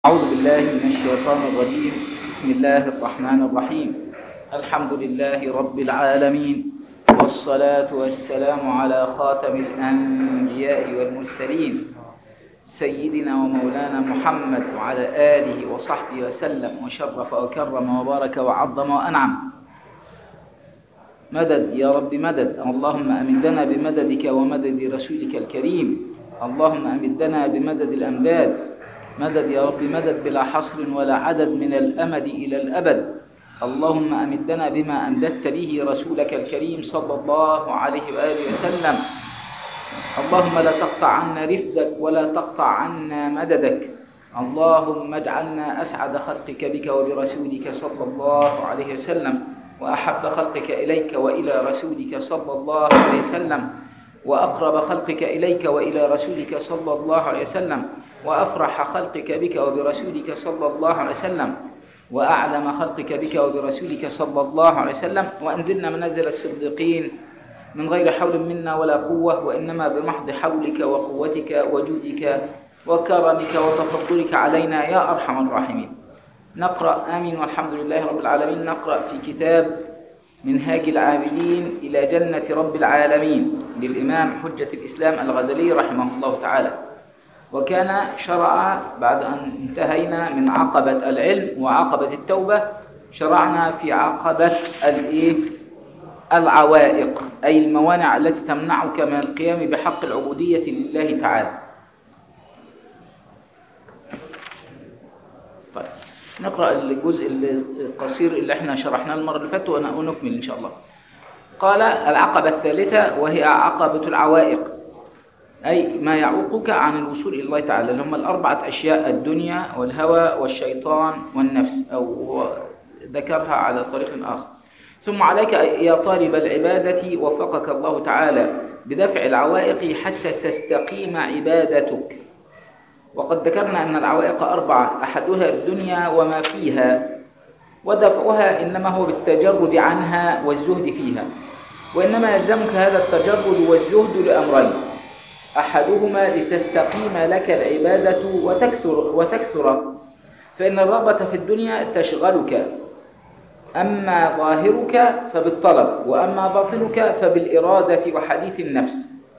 أعوذ بالله من الشيطان الرجيم بسم الله الرحمن الرحيم الحمد لله رب العالمين والصلاة والسلام على خاتم الأنبياء والمرسلين سيدنا ومولانا محمد وعلى آله وصحبه وسلم وشرف وكرم وبارك وعظم وأنعم مدد يا رب مدد اللهم أمدنا بمددك ومدد رسولك الكريم اللهم أمدنا بمدد الأمداد مدد يا رب مدد بلا حصر ولا عدد من الأمد إلى الأبد اللهم أمدنا بما أمددت به رسولك الكريم صلى الله عليه وآله وسلم اللهم لا تقطع عنا رفدك ولا تقطع عنا مددك اللهم اجعلنا أسعد خلقك بك وبرسولك صلى الله عليه وسلم وأحب خلقك إليك وإلى رسولك صلى الله عليه وسلم وأقرب خلقك إليك وإلى رسولك صلى الله عليه وسلم وأفرح خلقك بك وبرسولك صلى الله عليه وسلم وأعلم خلقك بك وبرسولك صلى الله عليه وسلم وأنزلنا منزل الصديقين من غير حول منا ولا قوة وإنما بمحض حولك وقوتك وجودك وكرمك وتفضلك علينا يا أرحم الراحمين نقرأ آمين والحمد لله رب العالمين نقرأ في كتاب منهاج العابدين إلى جنة رب العالمين للإمام حجة الإسلام الغزالي رحمه الله تعالى وكان شرع بعد أن انتهينا من عقبة العلم وعقبة التوبة شرعنا في عقبة الإيه؟ العوائق أي الموانع التي تمنعك من القيام بحق العبودية لله تعالى طيب نقرأ الجزء القصير اللي احنا شرحناه المرة اللي فاتت ونكمل إن شاء الله قال العقبة الثالثة وهي عقبة العوائق أي ما يعوقك عن الوصول إلى الله تعالى اللي هم الأربعة أشياء الدنيا والهوى والشيطان والنفس أو ذكرها على طريق آخر ثم عليك يا طالب العبادة وفقك الله تعالى بدفع العوائق حتى تستقيم عبادتك وقد ذكرنا أن العوائق أربعة أحدها الدنيا وما فيها ودفعها إنما هو بالتجرد عنها والزهد فيها وإنما يلزمك هذا التجرد والزهد لأمرين أحدهما لتستقيم لك العبادة وتكثر, وتكثر فإن الرغبة في الدنيا تشغلك أما ظاهرك فبالطلب وأما باطنك فبالإرادة وحديث النفس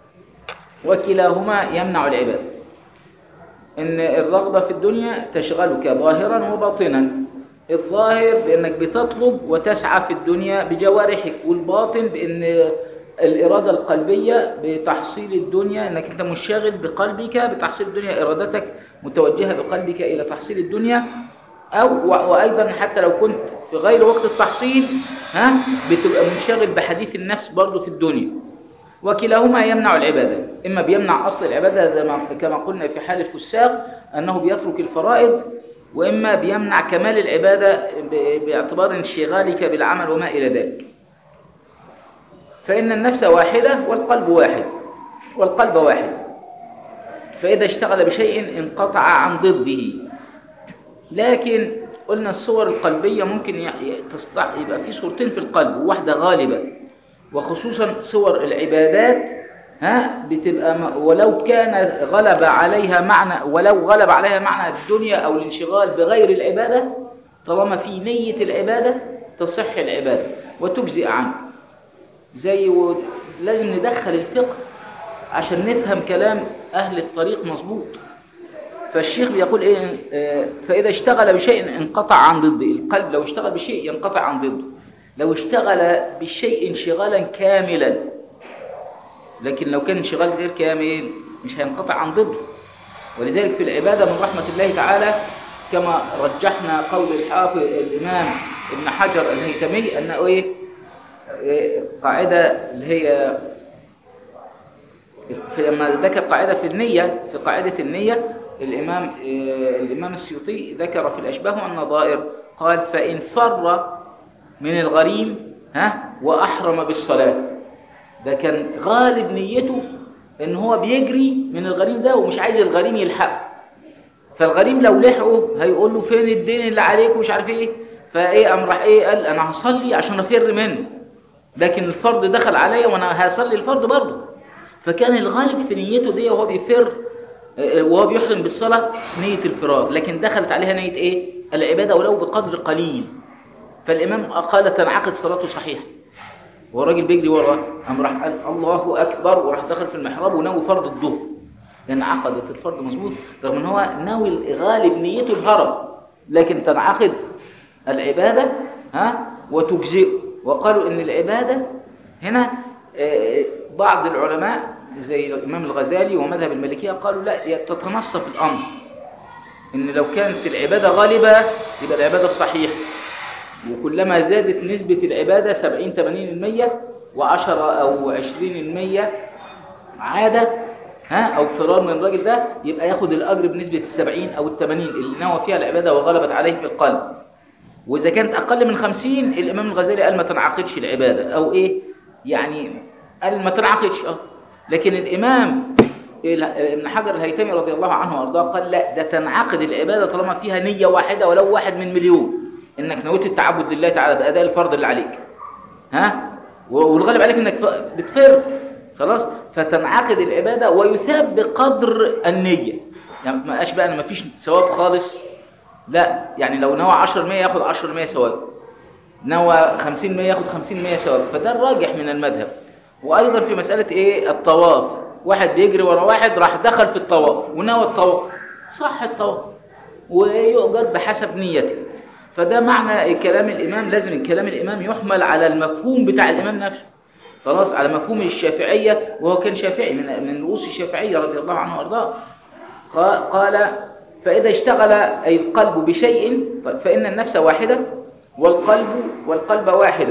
وكلاهما يمنع العبادة إن الرغبة في الدنيا تشغلك ظاهرا وباطنا الظاهر بأنك بتطلب وتسعى في الدنيا بجوارحك والباطن بأن الإرادة القلبية بتحصيل الدنيا أنك أنت مشغل بقلبك بتحصيل الدنيا إرادتك متوجهة بقلبك إلى تحصيل الدنيا أو وأيضا حتى لو كنت في غير وقت التحصيل ها بتبقى منشغل بحديث النفس برضه في الدنيا وكلاهما يمنع العبادة إما بيمنع أصل العبادة كما قلنا في حال الفساق أنه بيترك الفرائض وإما بيمنع كمال العبادة باعتبار انشغالك بالعمل وما إلى ذلك فإن النفس واحدة والقلب واحد والقلب واحد فإذا اشتغل بشيء انقطع عن ضده لكن قلنا الصور القلبية ممكن يبقى في صورتين في القلب وواحدة غالبة وخصوصا صور العبادات ها بتبقى ولو كان غلب عليها معنى ولو غلب عليها معنى الدنيا أو الانشغال بغير العبادة طالما في نية العبادة تصح العبادة وتجزئ عنه زي و... لازم ندخل الفقه عشان نفهم كلام أهل الطريق مظبوط فالشيخ بيقول إيه آه فإذا اشتغل بشيء انقطع عن ضده القلب لو اشتغل بشيء ينقطع عن ضده لو اشتغل بالشيء انشغالا كاملا لكن لو كان انشغال غير كامل مش هينقطع عن ضده ولذلك في العبادة من رحمة الله تعالى كما رجحنا قول الحافظ الإمام ابن حجر الهيثمي أنه إيه قاعدة اللي هي لما ذكر قاعدة في النية في قاعدة النية الإمام الإمام السيوطي ذكر في الأشباه والنظائر قال فإن فر من الغريم ها وأحرم بالصلاة ده كان غالب نيته إن هو بيجري من الغريم ده ومش عايز الغريم يلحقه فالغريم لو لحقه هيقول له فين الدين اللي عليك ومش عارف ايه فايه قام راح ايه قال انا هصلي عشان افر منه لكن الفرض دخل عليا وانا هصلي الفرض برضه فكان الغالب في نيته دي وهو بيفر آه، وهو بيحرم بالصلاة نية الفراغ لكن دخلت عليها نية ايه العبادة ولو بقدر قليل فالإمام قال تنعقد صلاته صحيحة والراجل بيجري وراه قام راح قال الله أكبر وراح دخل في المحراب ونوي فرض الظهر لأن عقدت الفرض مظبوط رغم ان هو ناوي غالب نيته الهرم لكن تنعقد العبادة ها وتجزئ وقالوا ان العبادة هنا آه، بعض العلماء زي الإمام الغزالي ومذهب المالكية قالوا لا تتنصف الأمر إن لو كانت العبادة غالبة يبقى العبادة صحيحة وكلما زادت نسبة العبادة 70 80% و10 أو 20% عادة ها أو فرار من الراجل ده يبقى ياخد الأجر بنسبة السبعين أو الثمانين اللي نوى فيها العبادة وغلبت عليه في القلب وإذا كانت أقل من خمسين الإمام الغزالي قال ما تنعقدش العبادة أو إيه يعني قال ما تنعقدش أه لكن الإمام ابن حجر الهيتمي رضي الله عنه وارضاه قال لا ده تنعقد العباده طالما فيها نيه واحده ولو واحد من مليون انك نويت التعبد لله تعالى باداء الفرض اللي عليك ها والغالب عليك انك بتفر خلاص فتنعقد العباده ويثاب بقدر النيه يعني ما اشبه ان ما فيش ثواب خالص لا يعني لو نوى 10% ياخد 10% ثواب نوى 50% ياخد 50% ثواب فده الراجح من المذهب وايضا في مساله ايه الطواف واحد بيجري ورا واحد راح دخل في الطواف ونوى الطواف صح الطواف ويؤجر بحسب نيته فده معنى كلام الإمام لازم كلام الإمام يحمل على المفهوم بتاع الإمام نفسه خلاص على مفهوم الشافعية وهو كان شافعي من من رؤوس الشافعية رضي الله عنه وارضاه قال فإذا اشتغل أي القلب بشيء فإن النفس واحدة والقلب والقلب واحد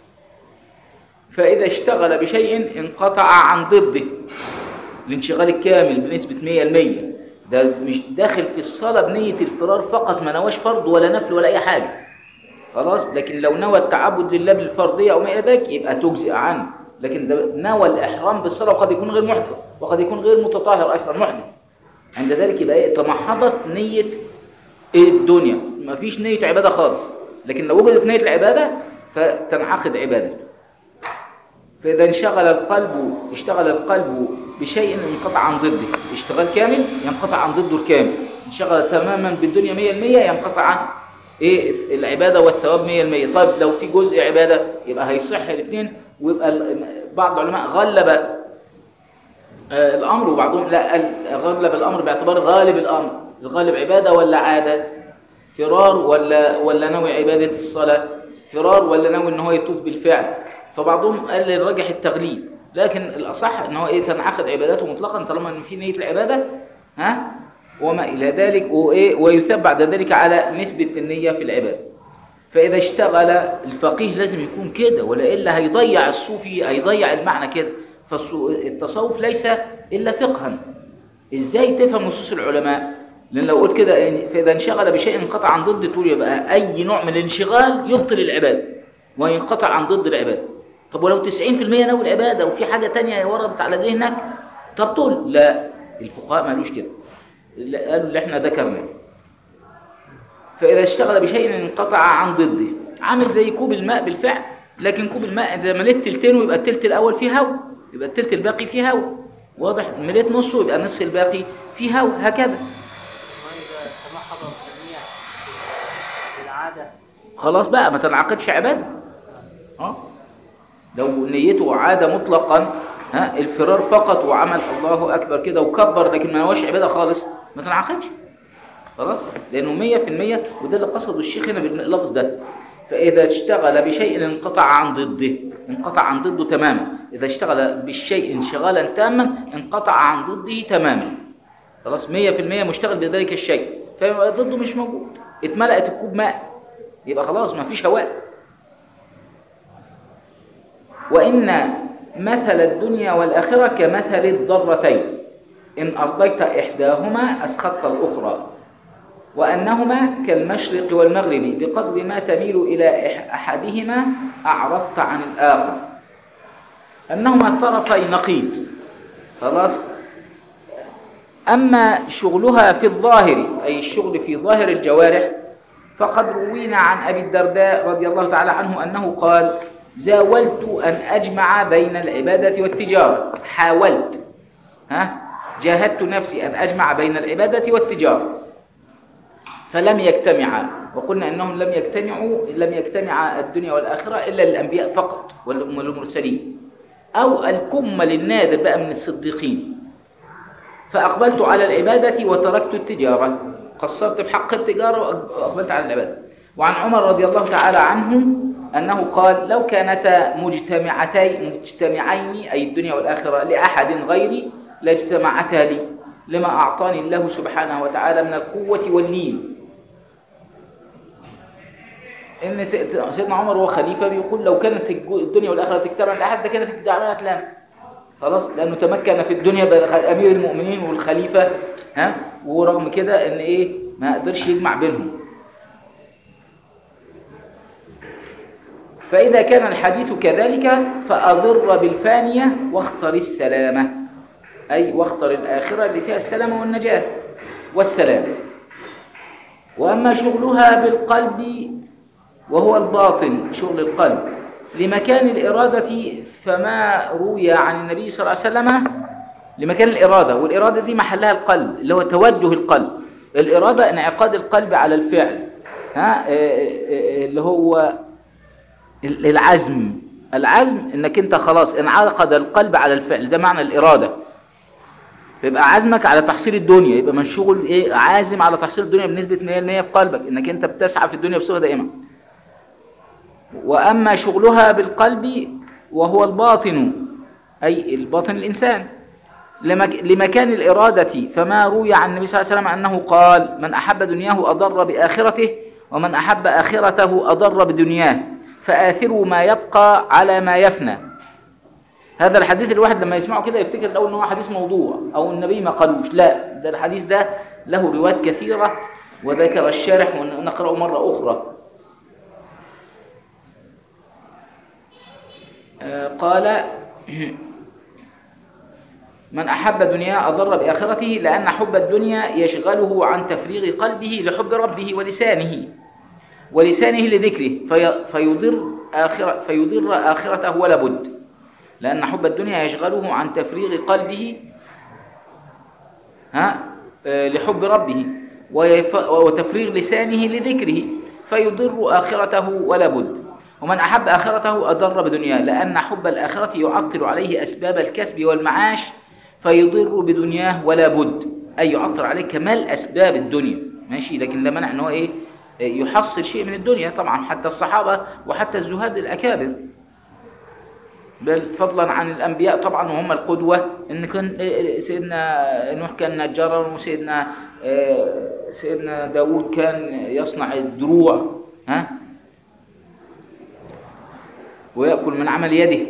فإذا اشتغل بشيء انقطع عن ضده الانشغال الكامل بنسبة 100% ده مش داخل في الصلاة بنية الفرار فقط ما نواش فرض ولا نفل ولا أي حاجة خلاص لكن لو نوى التعبد لله بالفرضية أو ما إلى ذلك يبقى تجزئ عنه لكن ده نوى الإحرام بالصلاة وقد يكون غير محدث وقد يكون غير متطهر أيضا محدث عند ذلك يبقى إيه تمحضت نية الدنيا ما فيش نية عبادة خالص لكن لو وجدت نية العبادة فتنعقد عبادته فإذا انشغل القلب اشتغل القلب بشيء انقطع عن ضده اشتغال كامل ينقطع عن ضده الكامل انشغل تماما بالدنيا 100% ينقطع عن ايه العبادة والثواب 100% طيب لو في جزء عبادة يبقى هيصح الاثنين ويبقى بعض العلماء غلب آه الأمر وبعضهم لا غلب الأمر باعتبار غالب الأمر الغالب عبادة ولا عادة فرار ولا ولا نوي عبادة الصلاة فرار ولا نوي ان هو يطوف بالفعل فبعضهم قال الراجح التغليب لكن الأصح ان هو ايه تنعقد عباداته مطلقا طالما ان في نية العبادة ها وما إلى ذلك وإيه ويثاب بعد ذلك على نسبة النية في العبادة فإذا اشتغل الفقيه لازم يكون كده ولا إلا هيضيع الصوفي هيضيع المعنى كده فالتصوف ليس إلا فقها إزاي تفهم نصوص العلماء لأن لو قلت كده فإذا انشغل بشيء انقطع عن ضد تقول يبقى أي نوع من الانشغال يبطل العبادة وينقطع عن ضد العبادة طب ولو 90% نوي العبادة وفي حاجة تانية وردت على ذهنك تبطل لا الفقهاء ما قالوش كده قالوا اللي احنا ذكرناه فإذا اشتغل بشيء انقطع عن ضده عامل زي كوب الماء بالفعل لكن كوب الماء إذا مليت تلتين يبقى التلت الأول فيه هواء يبقى التلت الباقي فيه هواء واضح مليت نصه يبقى النصف الباقي فيه هواء هكذا خلاص بقى ما تنعقدش عباده اه لو نيته عاده مطلقا ها الفرار فقط وعمل الله اكبر كده وكبر لكن ما نواش عباده خالص ما تنعقدش خلاص لانه 100% وده اللي قصده الشيخ هنا باللفظ ده فاذا اشتغل بشيء انقطع عن ضده انقطع عن ضده تماما اذا اشتغل بالشيء انشغالا تاما انقطع عن ضده تماما خلاص 100% مشتغل بذلك الشيء فيبقى ضده مش موجود اتملأت الكوب ماء يبقى خلاص ما فيش هواء وإن مثل الدنيا والآخرة كمثل الضرتين إن أرضيت إحداهما أسخطت الأخرى وأنهما كالمشرق والمغرب بقدر ما تميل إلى أحدهما أعرضت عن الآخر أنهما طرفي نقيض خلاص أما شغلها في الظاهر أي الشغل في ظاهر الجوارح فقد روينا عن أبي الدرداء رضي الله تعالى عنه أنه قال زاولت أن أجمع بين العبادة والتجارة حاولت ها جاهدت نفسي أن أجمع بين العبادة والتجارة فلم يجتمعا وقلنا أنهم لم يجتمعوا لم يجتمع الدنيا والآخرة إلا للأنبياء فقط والمرسلين أو الكمل النادر بقى من الصديقين فأقبلت على العبادة وتركت التجارة قصرت في حق التجارة وأقبلت على العبادة وعن عمر رضي الله تعالى عنه أنه قال لو كانتا مجتمعتين مجتمعين أي الدنيا والآخرة لأحد غيري لاجتمعتا لي لما أعطاني الله سبحانه وتعالى من القوة واللين إن سيدنا عمر هو خليفة بيقول لو كانت الدنيا والآخرة تجتمع لأحد ده كانت اجتمعت لنا خلاص لأنه تمكن في الدنيا أمير المؤمنين والخليفة ها ورغم كده إن إيه ما قدرش يجمع بينهم فإذا كان الحديث كذلك فأضر بالفانية واختر السلامة أي واختر الآخرة اللي فيها السلامة والنجاة والسلام وأما شغلها بالقلب وهو الباطن شغل القلب لمكان الإرادة فما روي عن النبي صلى الله عليه وسلم لمكان الإرادة والإرادة دي محلها القلب اللي هو توجه القلب الإرادة انعقاد القلب على الفعل ها اللي هو العزم العزم انك انت خلاص انعقد القلب على الفعل ده معنى الإرادة فيبقى عزمك على تحصيل الدنيا يبقى منشغل ايه عازم على تحصيل الدنيا بنسبة 100% في قلبك انك انت بتسعى في الدنيا بصفة دائمة وأما شغلها بالقلب وهو الباطن أي الباطن الإنسان لمكان الإرادة فما روي عن النبي صلى الله عليه وسلم أنه قال من أحب دنياه أضر بآخرته ومن أحب آخرته أضر بدنياه فآثروا ما يبقى على ما يفنى هذا الحديث الواحد لما يسمعه كده يفتكر الأول أنه حديث موضوع أو النبي ما قالوش لا ده الحديث ده له روايات كثيرة وذكر الشارح ونقرأه مرة أخرى قال من أحب دنيا أضر بآخرته لأن حب الدنيا يشغله عن تفريغ قلبه لحب ربه ولسانه ولسانه لذكره في فيضر, آخرة فيضر آخرته ولا بد لأن حب الدنيا يشغله عن تفريغ قلبه ها لحب ربه وتفريغ لسانه لذكره فيضر آخرته ولا بد ومن أحب آخرته أضر بدنياه لأن حب الآخرة يعطل عليه أسباب الكسب والمعاش فيضر بدنياه ولا بد أي يعطل عليه كمال أسباب الدنيا ماشي لكن لا منع أنه إيه يحصل شيء من الدنيا طبعا حتى الصحابة وحتى الزهاد الأكابر بل فضلا عن الأنبياء طبعا وهم القدوة إن كان سيدنا نوح كان نجارا وسيدنا سيدنا داود كان يصنع الدروع ها ويأكل من عمل يده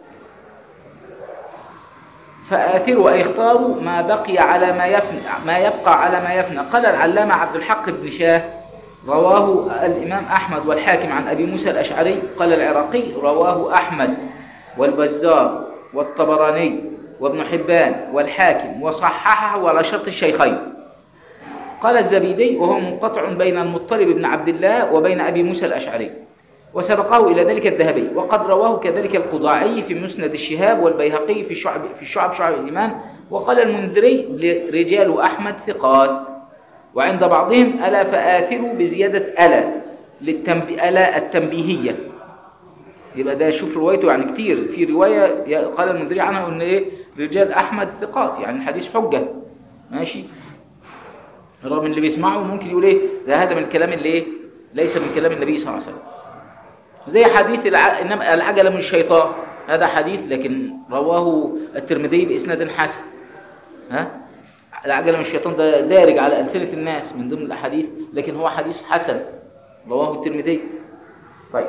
فآثروا أي اختاروا ما بقي على ما يفنى ما يبقى على ما يفنى قال العلامة عبد الحق بن شاه رواه الإمام أحمد والحاكم عن أبي موسى الأشعري قال العراقي رواه أحمد والبزار والطبراني وابن حبان والحاكم وصححه وعلى شرط الشيخين قال الزبيدي وهو منقطع بين المطلب بن عبد الله وبين أبي موسى الأشعري وسبقه إلى ذلك الذهبي وقد رواه كذلك القضاعي في مسند الشهاب والبيهقي في شعب في الشعب شعب الإيمان وقال المنذري رجال أحمد ثقات وعند بعضهم ألا فآثروا بزيادة ألا للتنبي ألا التنبيهية يبقى ده شوف روايته يعني كتير في رواية قال المنذري عنها أن إيه رجال أحمد ثقات يعني الحديث حجة ماشي رغم اللي بيسمعه ممكن يقول إيه ده هذا من الكلام اللي إيه ليس من كلام النبي صلى الله عليه وسلم زي حديث الع... إنما العجلة من الشيطان هذا حديث لكن رواه الترمذي بإسناد حسن ها العجلة من الشيطان ده دارج على ألسنة الناس من ضمن الأحاديث لكن هو حديث حسن رواه الترمذي طيب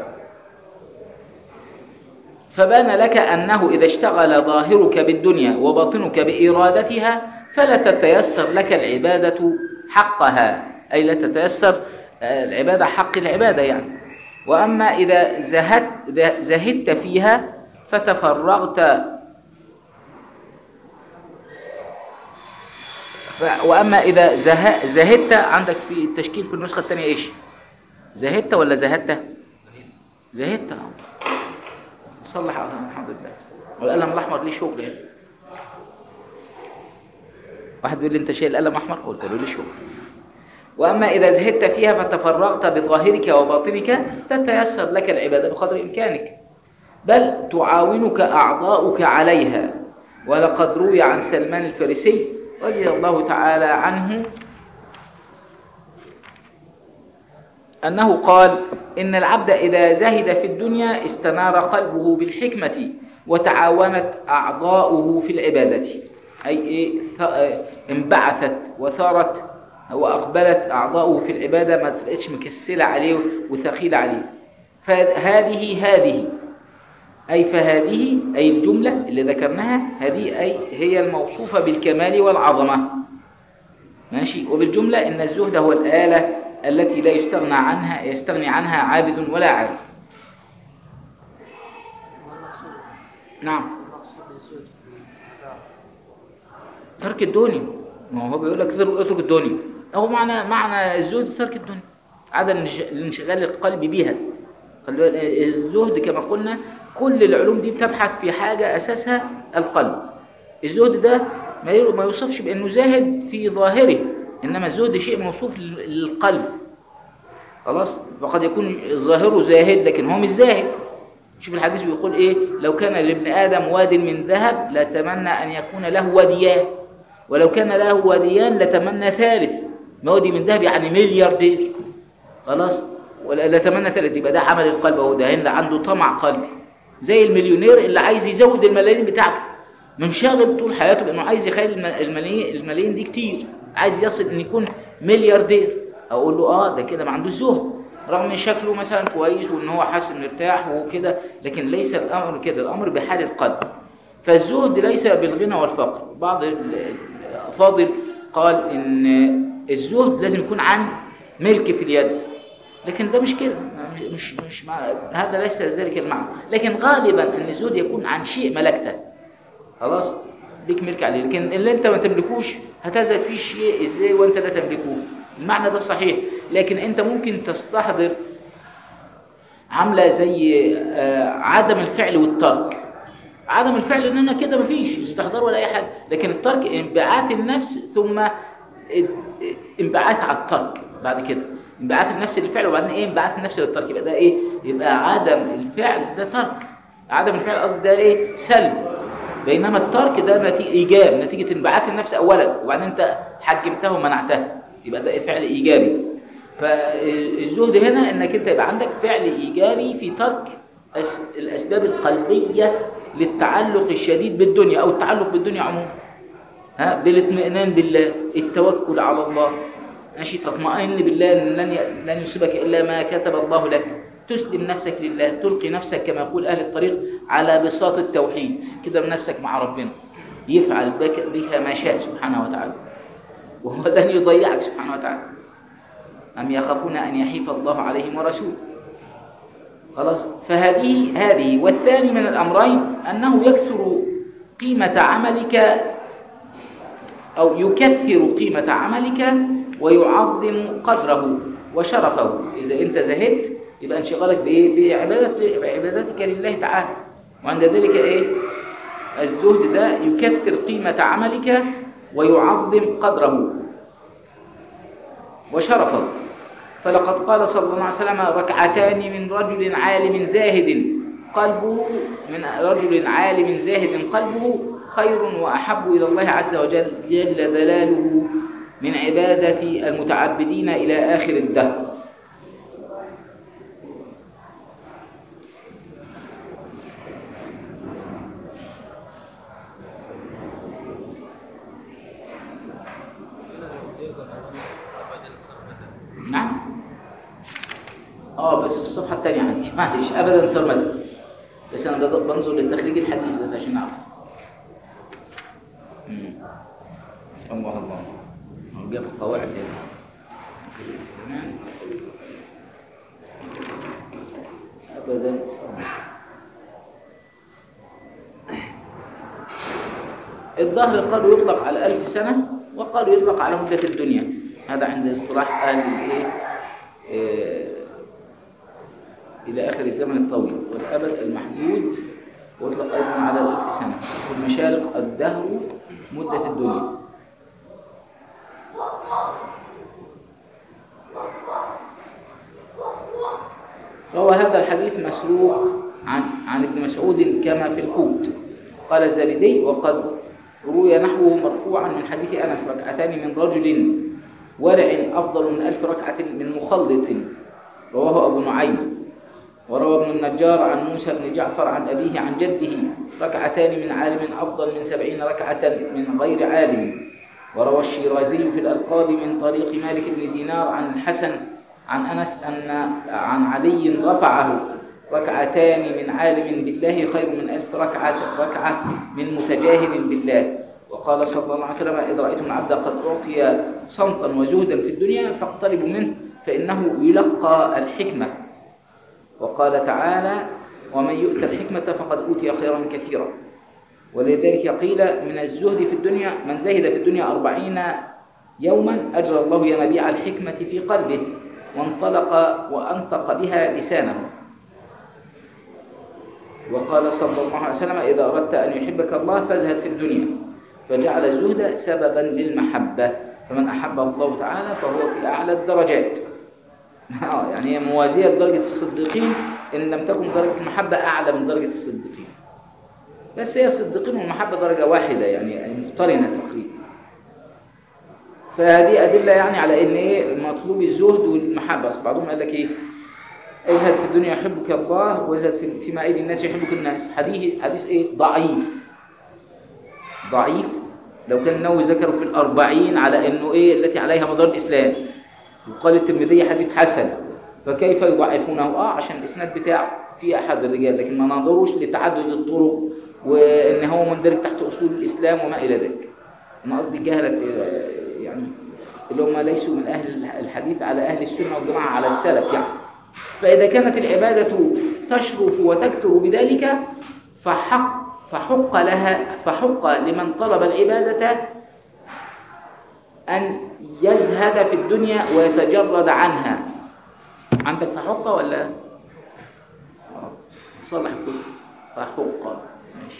فبان لك أنه إذا اشتغل ظاهرك بالدنيا وباطنك بإرادتها فلا تتيسر لك العبادة حقها أي لا تتيسر العبادة حق العبادة يعني وأما إذا زهدت, زهدت فيها فتفرغت وأما إذا زه... زهدت عندك في التشكيل في النسخة الثانية إيش زهدت ولا زهدت زهدت صلح الحمد لله والقلم الأحمر ليه شغل يعني واحد بيقول لي انت شايل قلم احمر قلت له ليش هو واما اذا زهدت فيها فتفرغت بظاهرك وباطنك تتيسر لك العباده بقدر امكانك بل تعاونك اعضاؤك عليها ولقد روي عن سلمان الفارسي رضي الله تعالى عنه أنه قال إن العبد إذا زهد في الدنيا استنار قلبه بالحكمة وتعاونت أعضاؤه في العبادة أي إيه ث- آه، انبعثت وثارت وأقبلت أعضاؤه في العبادة ما تبقتش مكسلة عليه وثقيلة عليه فهذه هذه أي فهذه أي الجملة اللي ذكرناها هذه أي هي الموصوفة بالكمال والعظمة ماشي وبالجملة إن الزهد هو الآلة التي لا يستغنى عنها يستغني عنها عابد ولا عارف ما المقصود نعم المقصود بالزهد في الدعوة ترك الدنيا ما هو بيقول لك اترك اترك الدنيا هو معنى معنى الزهد ترك الدنيا عدم انش- الانشغال القلب بها خلي بالك، الزهد كما قلنا كل العلوم دي بتبحث في حاجة أساسها القلب الزهد ده ما ي- ما يوصفش بأنه زاهد في ظاهره إنما الزهد شيء موصوف لل- للقلب خلاص فقد يكون ظاهره زاهد لكن هو مش زاهد شوف الحديث بيقول ايه لو كان لابن ادم واد من ذهب لتمنى ان يكون له واديان ولو كان له واديان لتمنى ثالث ما وادي من ذهب يعني ملياردير خلاص ولا لتمنى ثالث يبقى ده عمل القلب اهو ده هنا عنده طمع قلبي زي المليونير اللي عايز يزود الملايين بتاعته منشغل طول حياته بانه عايز يخلي الم- الملايين الملايين دي كتير عايز يصل ان يكون ملياردير اقول له اه ده كده ما عندوش زهد رغم ان شكله مثلا كويس وان هو حاسس مرتاح وكده لكن ليس الامر كده الامر بحال القلب فالزهد ليس بالغنى والفقر بعض ال- الافاضل قال ان الزهد لازم يكون عن ملك في اليد لكن ده مش كده مش مش, مش مع هذا ليس ذلك المعنى لكن غالبا ان الزهد يكون عن شيء ملكته خلاص ليك ملك عليه لكن اللي انت ما تملكوش هتزهد فيه شيء ازاي وانت لا تملكه المعنى ده صحيح لكن انت ممكن تستحضر عامله زي آه، عدم الفعل والترك عدم الفعل ان انا كده مفيش استحضار ولا اي حاجه لكن الترك انبعاث النفس ثم اد- انبعاث على الترك بعد كده انبعاث النفس للفعل وبعدين ايه انبعاث النفس للترك يبقى ده ايه يبقى عدم الفعل ده ترك عدم الفعل قصدي ده ايه سلب بينما الترك ده نتيجة ايجاب نتيجه انبعاث النفس اولا وبعدين انت حجمته ومنعته يبقى ده فعل ايجابي فالزهد هنا انك انت يبقى عندك فعل ايجابي في ترك أس- الاسباب القلبيه للتعلق الشديد بالدنيا او التعلق بالدنيا عموما ها بالاطمئنان بالله التوكل على الله ماشي تطمئن بالله ان لن ي- لن يصيبك الا ما كتب الله لك تسلم نفسك لله تلقي نفسك كما يقول اهل الطريق على بساط التوحيد كده من نفسك مع ربنا يفعل بك بك ما شاء سبحانه وتعالى وهو لن يضيعك سبحانه وتعالى أم يخافون أن يحيف الله عليهم ورسوله خلاص فهذه هذه والثاني من الأمرين أنه يكثر قيمة عملك أو يكثر قيمة عملك ويعظم قدره وشرفه إذا أنت زهدت يبقى انشغالك بإيه؟ بعبادة بعبادتك لله تعالى وعند ذلك إيه؟ الزهد ده يكثر قيمة عملك ويعظم قدره وشرفه فلقد قال صلى الله عليه وسلم ركعتان من رجل عالم زاهد قلبه من رجل عالم زاهد قلبه خير وأحب إلى الله عز وجل جل دلاله من عبادة المتعبدين إلى آخر الدهر نعم اه بس في الصفحة الثانية عندي معلش أبدا سرمدة بس أنا بض- بنظر للتخريج الحديث بس عشان نعرف مم. الله الله هو جاب القواعد هنا في الزمان أبدا سرمدة الظهر قالوا يطلق على ألف سنة وقالوا يطلق على مدة الدنيا هذا عند اصطلاح أهل الإيه آه، إلى آخر الزمن الطويل والأبد المحدود ويطلق أيضا على الألف سنة والمشارق الدهر مدة الدنيا روى هذا الحديث مسروق عن عن ابن مسعود كما في القوت قال الزبيدي وقد روي نحوه مرفوعا من حديث انس ركعتان من رجل ورع افضل من الف ركعه من مخلط رواه ابو نعيم وروى ابن النجار عن موسى بن جعفر عن أبيه عن جده ركعتان من عالم أفضل من سبعين ركعة من غير عالم وروى الشيرازي في الألقاب من طريق مالك بن دينار عن الحسن عن أنس أن عن علي رفعه ركعتان من عالم بالله خير من ألف ركعة ركعة من متجاهل بالله وقال صلى الله عليه وسلم إذا رأيتم العبد قد أعطي صمتا وزهدا في الدنيا فاقتربوا منه فإنه يلقى الحكمة وقال تعالى ومن يؤت الحكمة فقد أوتي خيرا كثيرا ولذلك قيل من الزهد في الدنيا من زهد في الدنيا أربعين يوما أجرى الله ينابيع الحكمة في قلبه وانطلق وأنطق بها لسانه وقال صلى الله عليه وسلم إذا أردت أن يحبك الله فازهد في الدنيا فجعل الزهد سببا للمحبة فمن أحبه الله تعالى فهو في أعلى الدرجات آه، يعني هي موازية لدرجة الصديقين إن لم تكن درجة المحبة أعلى من درجة الصديقين بس هي الصديقين والمحبة درجة واحدة يعني مقترنة تقريبا فهذه أدلة يعني على إن إيه مطلوب الزهد والمحبة أصل بعضهم قال لك إيه ازهد في الدنيا يحبك الله وازهد في فيما أيدي الناس يحبك الناس حديث حديث إيه ضعيف ضعيف لو كان النووي ذكره في الأربعين على إنه إيه التي عليها مدار الإسلام وقال الترمذي حديث حسن فكيف يضعفونه اه عشان الاسناد بتاعه في احد الرجال لكن ما نظروش لتعدد الطرق وان هو مندرج تحت اصول الاسلام وما الى ذلك انا قصدي جهله آه، يعني اللي هم ليسوا من اهل الحديث على اهل السنه والجماعه على السلف يعني فاذا كانت العباده تشرف وتكثر بذلك فحق فحق لها فحق لمن طلب العباده أن يزهد في الدنيا ويتجرد عنها عندك فحقة ولا آه. صلح كل فحقة ماشي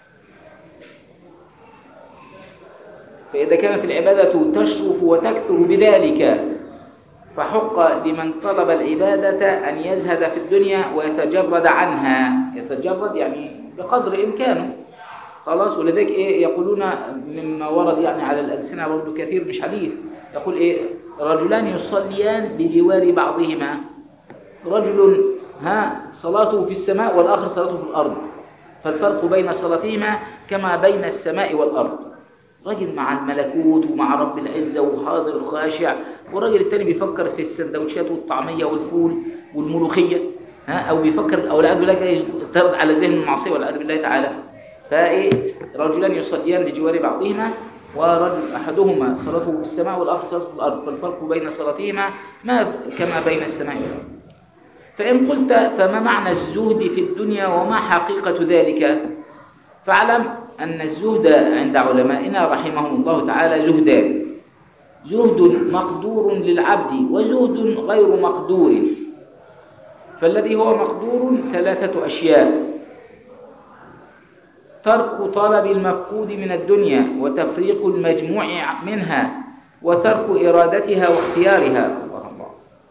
فإذا كانت العبادة تشرف وتكثر بذلك فحق لمن طلب العبادة أن يزهد في الدنيا ويتجرد عنها يتجرد يعني بقدر إمكانه خلاص ولذلك ايه يقولون مما ورد يعني على الألسنة برضه كثير مش حديث يقول ايه رجلان يصليان بجوار بعضهما رجل ها صلاته في السماء والآخر صلاته في الأرض فالفرق بين صلاتهما كما بين السماء والأرض راجل مع الملكوت ومع رب العزة وحاضر وخاشع والراجل التاني بيفكر في السندوتشات والطعمية والفول والملوخية ها أو بيفكر أو والعياذ بالله ترد على ذهن المعصية والعياذ بالله تعالى فايه رجلان يصليان بجوار بعضهما ورجل احدهما صلاته في السماء والاخر صلاته في الارض فالفرق بين صلاتهما ما كما بين السماء والارض فان قلت فما معنى الزهد في الدنيا وما حقيقه ذلك فاعلم ان الزهد عند علمائنا رحمهم الله تعالى زهدان زهد مقدور للعبد وزهد غير مقدور فالذي هو مقدور ثلاثه اشياء ترك طلب المفقود من الدنيا وتفريق المجموع منها وترك إرادتها واختيارها الله الله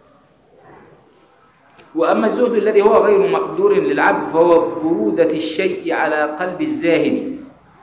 وأما الزهد الذي هو غير مقدور للعبد فهو برودة الشيء على قلب الزاهد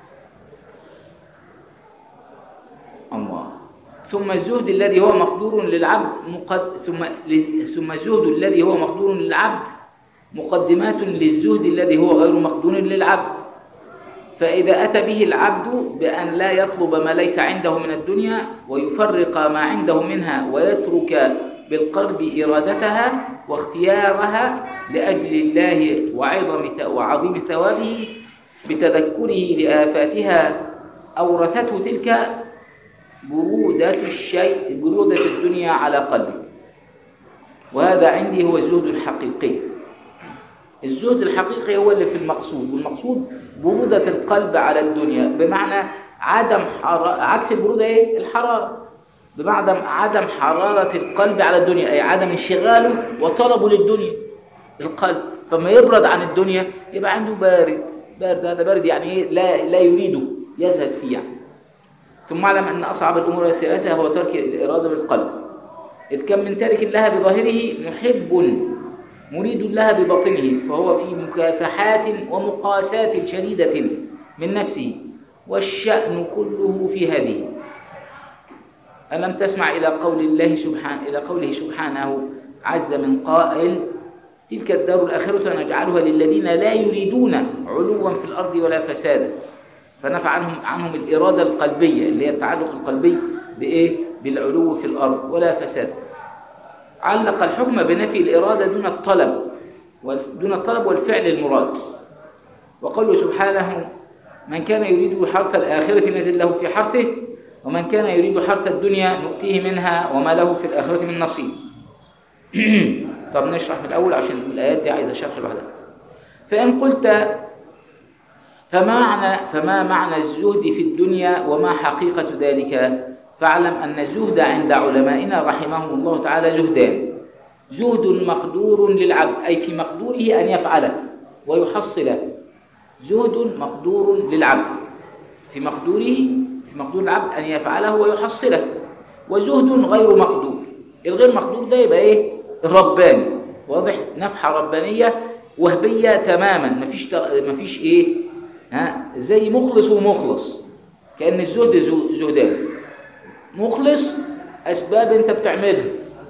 الله ثم الزهد الذي هو مقدور للعبد مقد... ثم ثم الزهد الذي هو مقدور للعبد مقدمات للزهد الذي هو غير مقدور للعبد فإذا أتى به العبد بأن لا يطلب ما ليس عنده من الدنيا ويفرق ما عنده منها ويترك بالقلب إرادتها واختيارها لأجل الله وعظم وعظيم ثوابه بتذكره لآفاتها أورثته تلك برودة الشيء برودة الدنيا على قلبه وهذا عندي هو الزهد الحقيقي الزهد الحقيقي هو اللي في المقصود والمقصود برودة القلب على الدنيا بمعنى عدم حرارة عكس البرودة ايه الحرارة بمعنى عدم حرارة القلب على الدنيا أي عدم انشغاله وطلبه للدنيا القلب فما يبرد عن الدنيا يبقى عنده بارد بارد هذا بارد يعني ايه لا لا يريده يزهد فيه يعني ثم اعلم أن أصعب الأمور الثلاثة هو ترك الإرادة بالقلب إذ كم من تارك لها بظاهره محب مريد لها بباطنه فهو في مكافحات ومقاسات شديدة من نفسه والشأن كله في هذه ألم تسمع إلى قول الله سبحانه إلى قوله سبحانه عز من قائل تلك الدار الآخرة نجعلها للذين لا يريدون علوا في الأرض ولا فسادا فنفى عنهم عنهم الإرادة القلبية اللي هي التعلق القلبي بإيه؟ بالعلو في الأرض ولا فساد علق الحكم بنفي الإرادة دون الطلب دون الطلب والفعل المراد وقوله سبحانه من كان يريد حرث الآخرة نزل له في حرثه ومن كان يريد حرث الدنيا نؤتيه منها وما له في الآخرة من نصيب طب نشرح من الأول عشان الآيات دي عايزة شرح لوحدها فإن قلت فما معنى فما معنى الزهد في الدنيا وما حقيقة ذلك فاعلم أن الزهد عند علمائنا رحمهم الله تعالى زهدان زهد مقدور للعبد أي في مقدوره أن يفعله ويحصله زهد مقدور للعبد في مقدوره في مقدور العبد أن يفعله ويحصله وزهد غير مقدور الغير مقدور ده يبقى إيه رباني واضح نفحة ربانية وهبية تماما مفيش تغ... مفيش إيه ها زي مخلص ومخلص كأن الزهد زهدان مخلص أسباب أنت بتعملها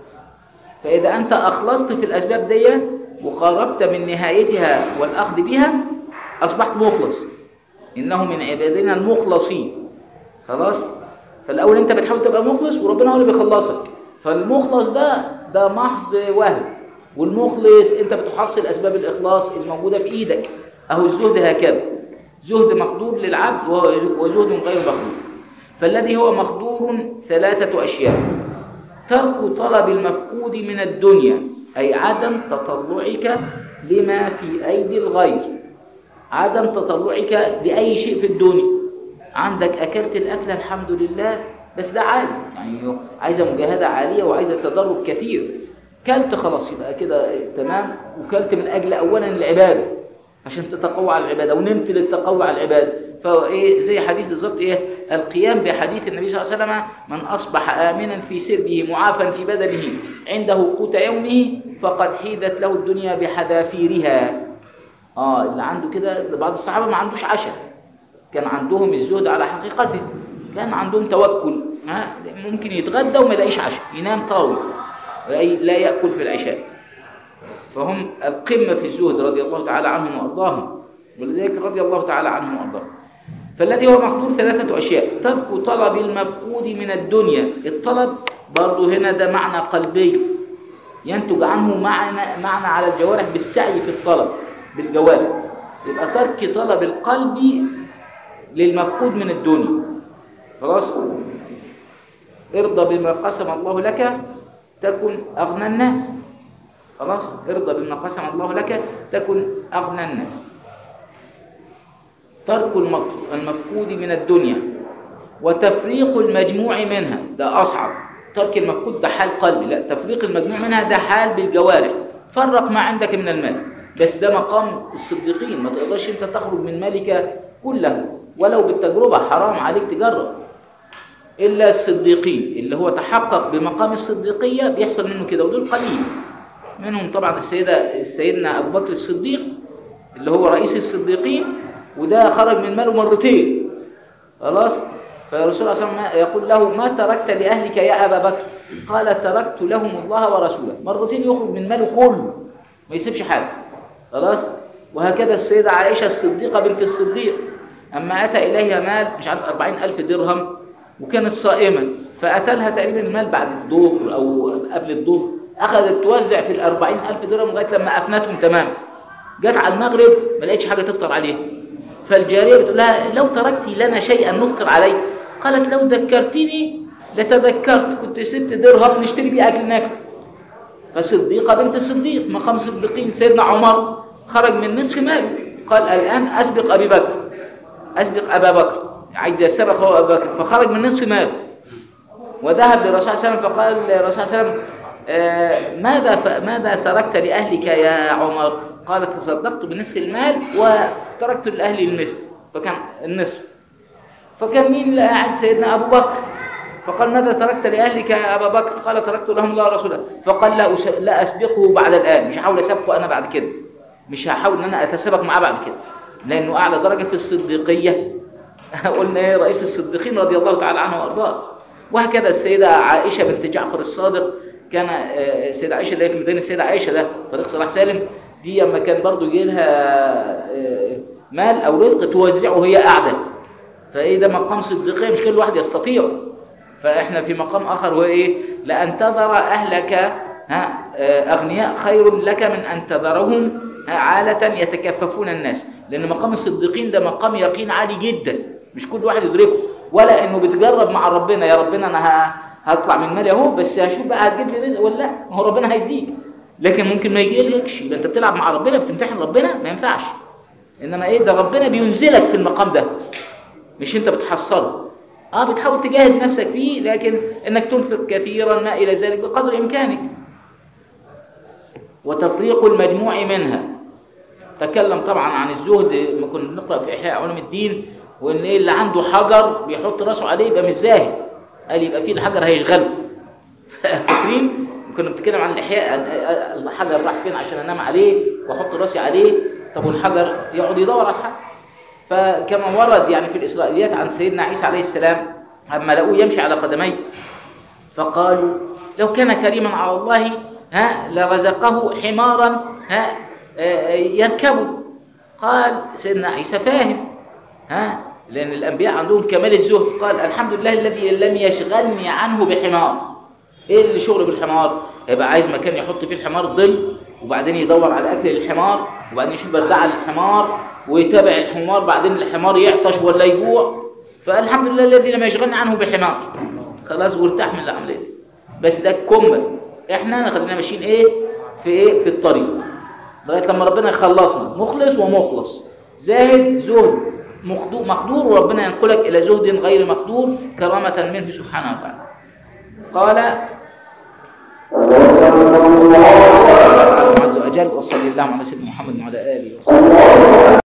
فإذا أنت أخلصت في الأسباب دي وقربت من نهايتها والأخذ بها أصبحت مخلص إنه من عبادنا المخلصين خلاص فالأول أنت بتحاول تبقى مخلص وربنا هو اللي بيخلصك فالمخلص ده ده محض وهم والمخلص أنت بتحصل أسباب الإخلاص الموجودة في إيدك أهو الزهد هكذا زهد مقدور للعبد وزهد غير مقدور فالذي هو مقدور ثلاثة أشياء ترك طلب المفقود من الدنيا أي عدم تطلعك لما في أيدي الغير عدم تطلعك لأي شيء في الدنيا عندك أكلت الأكل الحمد لله بس ده عالي يعني عايزة مجاهدة عالية وعايزة تدرب كثير كلت خلاص يبقى كده تمام وكلت من أجل أولا العبادة عشان تتقوى على العبادة ونمت للتقوى على العبادة فايه زي حديث بالظبط ايه القيام بحديث النبي صلى الله عليه وسلم من اصبح امنا في سربه معافا في بدنه عنده قوت يومه فقد حيدت له الدنيا بحذافيرها اه اللي عنده كده بعض الصحابه ما عندوش عشاء كان عندهم الزهد على حقيقته كان عندهم توكل ها ممكن يتغدى وما يلاقيش عشاء ينام طاوي لا ياكل في العشاء فهم القمه في الزهد رضي الله تعالى عنهم وارضاهم ولذلك رضي الله تعالى عنهم وارضاهم فالذي هو مقدور ثلاثة أشياء ترك طلب المفقود من الدنيا الطلب برضه هنا ده معنى قلبي ينتج عنه معنى, معنى على الجوارح بالسعي في الطلب بالجوارح يبقى ترك طلب القلب للمفقود من الدنيا خلاص ارضى بما قسم الله لك تكن أغنى الناس خلاص ارضى بما قسم الله لك تكن أغنى الناس ترك المفقود من الدنيا وتفريق المجموع منها ده أصعب ترك المفقود ده حال قلبي لا تفريق المجموع منها ده حال بالجوارح فرق ما عندك من المال بس ده مقام الصديقين ما تقدرش انت تخرج من مالك كله ولو بالتجربة حرام عليك تجرب إلا الصديقين اللي هو تحقق بمقام الصديقية بيحصل منه كده ودول قليل منهم طبعا السيدة سيدنا أبو بكر الصديق اللي هو رئيس الصديقين وده خرج من ماله مرتين خلاص فالرسول صلى الله عليه وسلم يقول له ما تركت لأهلك يا أبا بكر قال تركت لهم الله ورسوله مرتين يخرج من ماله كله ما يسيبش حاجة خلاص وهكذا السيدة عائشة الصديقة بنت الصديق أما أتى إليها مال مش عارف أربعين ألف درهم وكانت صائمة فأتى لها تقريبا المال بعد الظهر أو قبل الظهر أخذت توزع في الأربعين ألف درهم لغاية لما أفنتهم تمام جت على المغرب ما لقيتش حاجة تفطر عليها فالجارية بتقول لها لو تركتي لنا شيئا نفطر عليه قالت لو ذكرتني لتذكرت كنت سبت درهم نشتري بيه أكل ناكل فصديقة بنت الصديق مقام صديقين سيدنا عمر خرج من نصف ماله قال الآن أسبق أبي بكر أسبق أبا بكر عايز سبق هو أبا بكر فخرج من نصف ماله وذهب للرسول صلى الله عليه وسلم فقال للرسول صلى الله عليه وسلم آه ماذا ف... ماذا تركت لأهلك يا عمر قال تصدقت بنصف المال وتركت لأهلي المثل فكان النصف فكان مين اللي قاعد سيدنا أبو بكر فقال ماذا تركت لأهلك يا أبا بكر قال تركت لهم الله ورسوله فقال لا, أس... لا أسبقه بعد الآن مش هحاول أسبقه أنا بعد كده مش هحاول أن أنا أتسابق معاه بعد كده لأنه أعلى درجة في الصديقية قلنا إيه رئيس الصديقين رضي الله تعالى عنه وأرضاه وهكذا السيدة عائشة بنت جعفر الصادق كان آه، السيدة عائشة اللي هي في ميدان السيدة عائشة ده طريق صلاح سالم دي لما كان برضو يجي لها آه، مال أو رزق توزعه هي قاعدة فإيه ده مقام صديقية مش كل واحد يستطيع فإحنا في مقام آخر هو إيه لأن تذر أهلك ها آه، أغنياء خير لك من أن تذرهم ها، عالة يتكففون الناس لأن مقام الصديقين ده مقام يقين عالي جدا مش كل واحد يدركه ولا إنه بتجرب مع ربنا يا ربنا أنا ه- هطلع من مالي أهو بس هشوف بقى هتجيب لي رزق ولا لا ما هو ربنا هيديك لكن ممكن ما يجيلكش يبقى أنت بتلعب مع ربنا بتمتحن ربنا ما ينفعش إنما إيه ده ربنا بينزلك في المقام ده مش انت بتحصله اه بتحاول تجاهد نفسك فيه لكن انك تنفق كثيرا ما الى ذلك بقدر امكانك وتفريق المجموع منها تكلم طبعا عن الزهد ما كنا بنقرا في احياء علوم الدين وان ايه اللي عنده حجر بيحط راسه عليه يبقى مش زاهد قال يبقى فيه الحجر هيشغله فاكرين كنا بنتكلم عن الاحياء ال- الحجر راح فين عشان انام عليه واحط راسي عليه طب والحجر يقعد يدور على الحجر فكما ورد يعني في الإسرائيليات عن سيدنا عيسى عليه السلام لما لقوه يمشي على قدميه فقالوا لو كان كريما على الله ها لرزقه حمارا ها آه، يركبه قال سيدنا عيسى فاهم ها لأن الأنبياء عندهم كمال الزهد قال الحمد لله الذي لم يشغلني عنه بحمار ايه اللي شغله بالحمار هيبقى عايز مكان يحط فيه الحمار ظل وبعدين يدور على اكل للحمار وبعدين يشوف بردعه للحمار ويتابع الحمار بعدين الحمار يعطش ولا يجوع فالحمد لله الذي لم يشغلني عنه بحمار خلاص وارتاح من العمليه دي بس ده كمل احنا خلينا ماشيين ايه في ايه في الطريق لغايه لما ربنا يخلصنا مخلص ومخلص زاهد زهد مقدور مقدور وربنا ينقلك الى زهد غير مقدور كرامه منه سبحانه وتعالى قال الله عز وجل وصلى الله على سيدنا محمد وعلى اله وصحبه